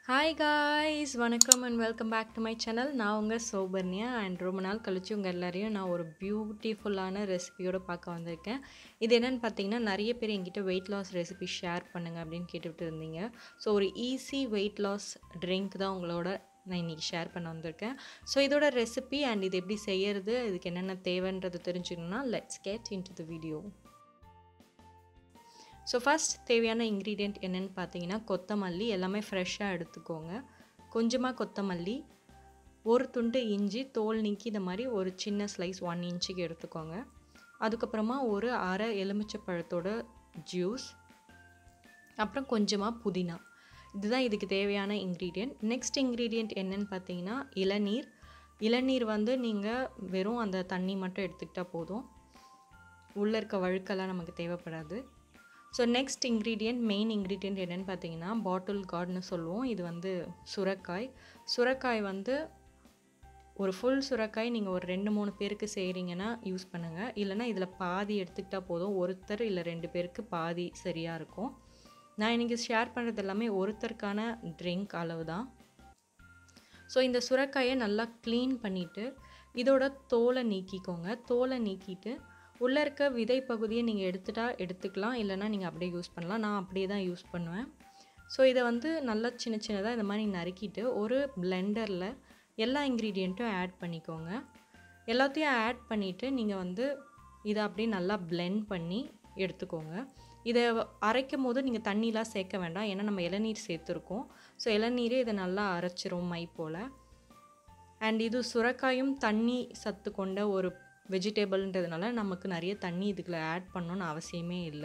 hi guys வணக்கம் and welcome back to my channel நான் உங்கள் சௌபர்ணியா அண்ட் ரொம்ப நாள் கழிச்சு உங்கள் எல்லாரையும் நான் ஒரு பியூட்டிஃபுல்லான ரெசிபியோடு பார்க்க வந்திருக்கேன் இது என்னென்னு பார்த்தீங்கன்னா நிறைய பேர் என்கிட்ட வெயிட் லாஸ் ரெசிபி ஷேர் பண்ணுங்கள் அப்படின்னு கேட்டுட்டு இருந்தீங்க ஸோ ஒரு ஈஸி வெயிட் லாஸ் ட்ரிங்க் தான் உங்களோட நான் இன்றைக்கி ஷேர் பண்ண வந்திருக்கேன் ஸோ இதோட ரெசிபி அண்ட் இது எப்படி செய்யறது இதுக்கு என்னென்ன தேவைன்றது தெரிஞ்சுக்கணுன்னா let's get into the video so first தேவையான இன்க்ரீடியண்ட் என்னென்னு பார்த்தீங்கன்னா கொத்தமல்லி எல்லாமே ஃப்ரெஷ்ஷாக எடுத்துக்கோங்க கொஞ்சமாக கொத்தமல்லி ஒரு துண்டு இஞ்சி தோல் நீக்கி இந்த மாதிரி ஒரு சின்ன ஸ்லைஸ் ஒன் இன்ச்சுக்கு எடுத்துக்கோங்க அதுக்கப்புறமா ஒரு அரை எலுமிச்சை பழத்தோட ஜூஸ் அப்புறம் கொஞ்சமாக புதினா இதுதான் இதுக்கு தேவையான இன்க்ரீடியண்ட் நெக்ஸ்ட் இன்க்ரீடியண்ட் என்னென்னு பார்த்தீங்கன்னா இளநீர் இளநீர் வந்து நீங்கள் வெறும் அந்த தண்ணி மட்டும் எடுத்துக்கிட்டால் போதும் உள்ளே இருக்க வழுக்கெல்லாம் நமக்கு தேவைப்படாது so next ingredient main ingredient என்னென்னு பார்த்தீங்கன்னா பாட்டில் கார்டுன்னு சொல்லுவோம் இது வந்து சுரக்காய் சுரக்காய் வந்து ஒரு ஃபுல் சுரக்காய் நீங்கள் ஒரு ரெண்டு மூணு பேருக்கு செய்கிறீங்கன்னா யூஸ் பண்ணுங்கள் இல்லைனா இதில் பாதி எடுத்துக்கிட்டால் போதும் ஒருத்தர் இல்லை ரெண்டு பேருக்கு பாதி சரியாக இருக்கும் நான் இன்றைக்கி ஷேர் பண்ணுறது எல்லாமே ஒருத்தருக்கான ட்ரிங்க் அளவு தான் ஸோ இந்த சுரக்காயை நல்லா க்ளீன் பண்ணிவிட்டு இதோட தோலை நீக்கிக்கோங்க தோலை நீக்கிட்டு உள்ளே இருக்க விதை பகுதியை நீங்கள் எடுத்துட்டா எடுத்துக்கலாம் இல்லைனா நீங்கள் அப்படியே யூஸ் பண்ணலாம் நான் அப்படியே தான் யூஸ் பண்ணுவேன் ஸோ இதை வந்து நல்லா சின்ன சின்னதாக இந்த மாதிரி நறுக்கிட்டு ஒரு பிளெண்டரில் எல்லா இன்க்ரீடியண்ட்டும் ஆட் பண்ணிக்கோங்க எல்லாத்தையும் ஆட் பண்ணிவிட்டு நீங்கள் வந்து இதை அப்படியே நல்லா பிளெண்ட் பண்ணி எடுத்துக்கோங்க இதை அரைக்கும் போது நீங்கள் தண்ணிலாம் சேர்க்க வேண்டாம் ஏன்னா நம்ம இளநீர் சேர்த்துருக்கோம் ஸோ இளநீரே இதை நல்லா அரைச்சிரும் மை போல் அண்ட் இது சுரக்காயும் தண்ணி சத்து கொண்ட ஒரு வெஜிடேபிள்ன்றதுனால நமக்கு நிறைய தண்ணி இதுக்குள்ள ஆட் பண்ணணுன்னு அவசியமே இல்லை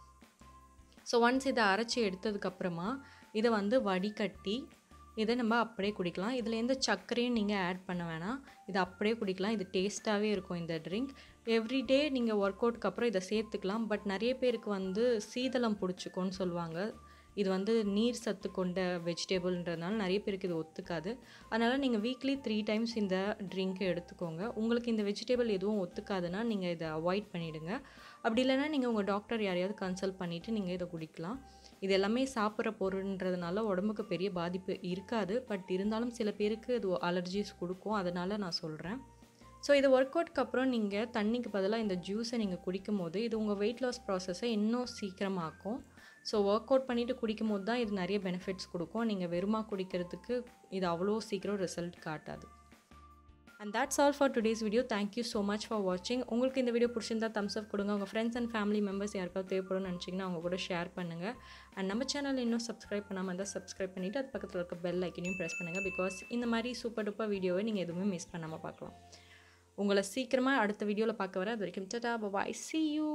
ஸோ ஒன்ஸ் இதை அரைச்சி எடுத்ததுக்கப்புறமா இதை வந்து வடிகட்டி இதை நம்ம அப்படியே குடிக்கலாம் இதில் எந்த சர்க்கரையும் நீங்கள் ஆட் பண்ண வேணாம் இதை அப்படியே குடிக்கலாம் இது டேஸ்ட்டாகவே இருக்கும் இந்த ட்ரிங்க் எவ்ரிடே நீங்கள் ஒர்க் அவுட்க்கு அப்புறம் இதை சேர்த்துக்கலாம் பட் நிறைய பேருக்கு வந்து சீதளம் பிடிச்சிக்கும்னு சொல்லுவாங்க இது வந்து நீர் சத்து கொண்ட வெஜிடேபிள்ன்றதுனால நிறைய பேருக்கு இது ஒத்துக்காது அதனால் நீங்கள் வீக்லி த்ரீ டைம்ஸ் இந்த ட்ரிங்க்கை எடுத்துக்கோங்க உங்களுக்கு இந்த வெஜிடேபிள் எதுவும் ஒத்துக்காதுன்னா நீங்கள் இதை அவாய்ட் பண்ணிவிடுங்க அப்படி இல்லைன்னா நீங்கள் உங்கள் டாக்டர் யாரையாவது கன்சல்ட் பண்ணிவிட்டு நீங்கள் இதை குடிக்கலாம் இது எல்லாமே சாப்பிட்ற பொருள்ன்றதுனால உடம்புக்கு பெரிய பாதிப்பு இருக்காது பட் இருந்தாலும் சில பேருக்கு இது அலர்ஜிஸ் கொடுக்கும் அதனால் நான் சொல்கிறேன் ஸோ இது ஒர்க் அவுட்க்கு அப்புறம் நீங்கள் தண்ணிக்கு பதிலாக இந்த ஜூஸை நீங்கள் குடிக்கும் போது இது உங்கள் வெயிட் லாஸ் ப்ராசஸை இன்னும் சீக்கிரமாக்கும் ஸோ ஒர்க் அவுட் பண்ணிவிட்டு குடிக்கும் போது தான் இது நிறைய பெனிஃபிட்ஸ் கொடுக்கும் நீங்கள் வெறுமா குடிக்கிறதுக்கு இது அவ்வளோ சீக்கிரம் ரிசல்ட் காட்டாது and that's all for today's video thank you so much for வாட்சிங் உங்களுக்கு இந்த வீடியோ பிடிச்சிருந்தா தம்ஸ் அப் கொடுங்க உங்கள் ஃப்ரெண்ட்ஸ் அண்ட் ஃபேமிலி மெம்பர்ஸ் யாருக்காவது தேவைப்படும்னு நினச்சிங்கன்னா அவங்க கூட ஷேர் பண்ணுங்கள் அண்ட் நம்ம சேனல் இன்னும் சப்ஸ்கிரைப் பண்ணாமல் இருந்தால் சப்ஸ்கிரைப் பண்ணிவிட்டு அது பக்கத்தில் இருக்க பெல் ஐக்கனையும் ப்ரெஸ் பண்ணுங்கள் பிகாஸ் இந்த மாதிரி சூப்பர் டூப்பர் வீடியோவை நீங்கள் எதுவுமே மிஸ் பண்ணாமல் பார்க்கலாம் உங்களை சீக்கிரமாக அடுத்த வீடியோவில் பார்க்க வர அது வரைக்கும் டட்டா பாய் சி யூ